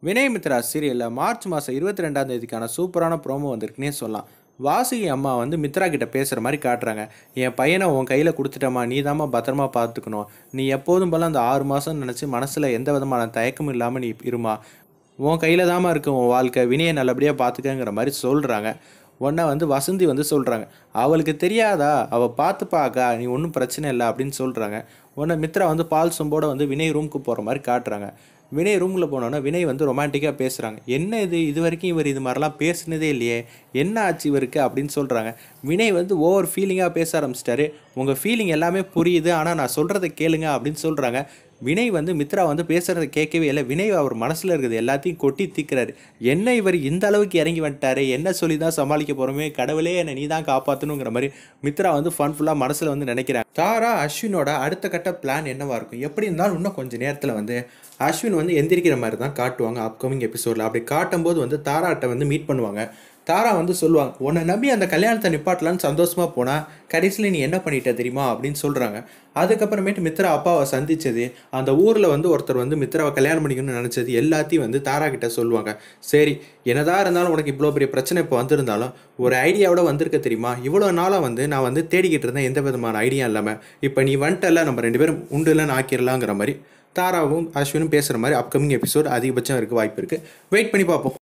வினய் மித்ரா சீரியலில் மார்ச் மாதம் இருபத்தி ரெண்டாம் தேதிக்கான சூப்பரான ப்ரோமோ வந்திருக்குன்னே சொல்லலாம் வாசுகி அம்மா வந்து மித்ரா கிட்ட பேசுகிற மாதிரி காட்டுறாங்க என் பையனை உன் கையில் கொடுத்துட்டம்மா நீ தாம்மா பத்திரமா பார்த்துக்கணும் நீ எப்போதும் போல அந்த ஆறு மாதம் நினச்சி மனசில் எந்த விதமான தயக்கமும் இல்லாமல் நீ இருமா உன் கையில் தாம்மா இருக்கு உன் வாழ்க்கை வினையை நல்லபடியாக பார்த்துக்கங்கிற மாதிரி சொல்கிறாங்க உடனே வந்து வசந்தி வந்து சொல்கிறாங்க அவளுக்கு தெரியாதா அவள் பார்த்துப்பாக்கா நீ ஒன்றும் பிரச்சனை இல்லை அப்படின்னு சொல்கிறாங்க உடனே மித்ரா வந்து பால் சொம்போட வந்து வினய் ரூமுக்கு போகிற மாதிரி காட்டுறாங்க வினய் ரூமில் போனோன்னா வினய் வந்து ரொமான்டிக்காக பேசுகிறாங்க என்ன இது இது வரைக்கும் இவர் இது மாதிரிலாம் பேசுனதே இல்லையே என்ன ஆச்சு இவருக்கு அப்படின்னு சொல்கிறாங்க வினய் வந்து ஓவர் ஃபீலிங்காக பேச ஆரம்பிச்சிட்டாரு உங்கள் ஃபீலிங் எல்லாமே புரியுது ஆனால் நான் சொல்கிறத கேளுங்க அப்படின்னு சொல்கிறாங்க வினய் வந்து மித்ரா வந்து பேசுகிறத கேட்கவே இல்லை வினய் அவர் மனசில் இருக்கிறது எல்லாத்தையும் கொட்டி தீக்கிறாரு என்ன இவர் இந்த அளவுக்கு இறங்கி வந்துட்டாரு என்ன சொல்லி தான் சமாளிக்க போகிறோமே கடவுளே என்னை நீ தான் காப்பாற்றணுங்கிற மாதிரி மித்ரா வந்து ஃபன்ஃபுல்லாக மனசில் வந்து நினைக்கிறாங்க தாரா அஸ்வினோட அடுத்த கட்ட பிளான் என்னவா இருக்கும் எப்படி இருந்தாலும் இன்னும் கொஞ்சம் நேரத்தில் வந்து அஸ்வின் வந்து எந்திரிக்கிற மாதிரி தான் காட்டுவாங்க அப்கமிங் எபிசோடில் அப்படி காட்டும்போது வந்து தாராட்ட வந்து மீட் பண்ணுவாங்க தாரா வந்து சொல்லுவாங்க உன்னை நம்பி அந்த கல்யாணத்தை நிப்பாட்டலான்னு சந்தோஷமாக போனால் கடைசியில் நீ என்ன பண்ணிட்ட தெரியுமா அப்படின்னு சொல்கிறாங்க அதுக்கப்புறமேட்டு மித்ரா அப்பாவை சந்திச்சது அந்த ஊரில் வந்து ஒருத்தர் வந்து மித்ராவை கல்யாணம் பண்ணிக்கணும்னு நினச்சது எல்லாத்தையும் வந்து தாரா கிட்ட சொல்லுவாங்க சரி என்னதான் இருந்தாலும் உனக்கு இவ்வளோ பெரிய பிரச்சனை இப்போ வந்திருந்தாலும் ஒரு ஐடியாவோட வந்திருக்க தெரியுமா இவ்வளோ நாளாக வந்து நான் வந்து தேடிக்கிட்டு இருந்தேன் எந்த விதமான ஐடியா இல்லாமல் இப்போ நீ வந்துட்டல நம்ம ரெண்டு பேரும் உண்டு இல்லைன்னு ஆக்கிடலாங்கிற மாதிரி தாராவும் அஸ்வினும் பேசுகிற மாதிரி அப்கமிங் எபிசோட் அதிகபட்சம் இருக்க வாய்ப்பு இருக்குது வெயிட் பண்ணி பார்ப்போம்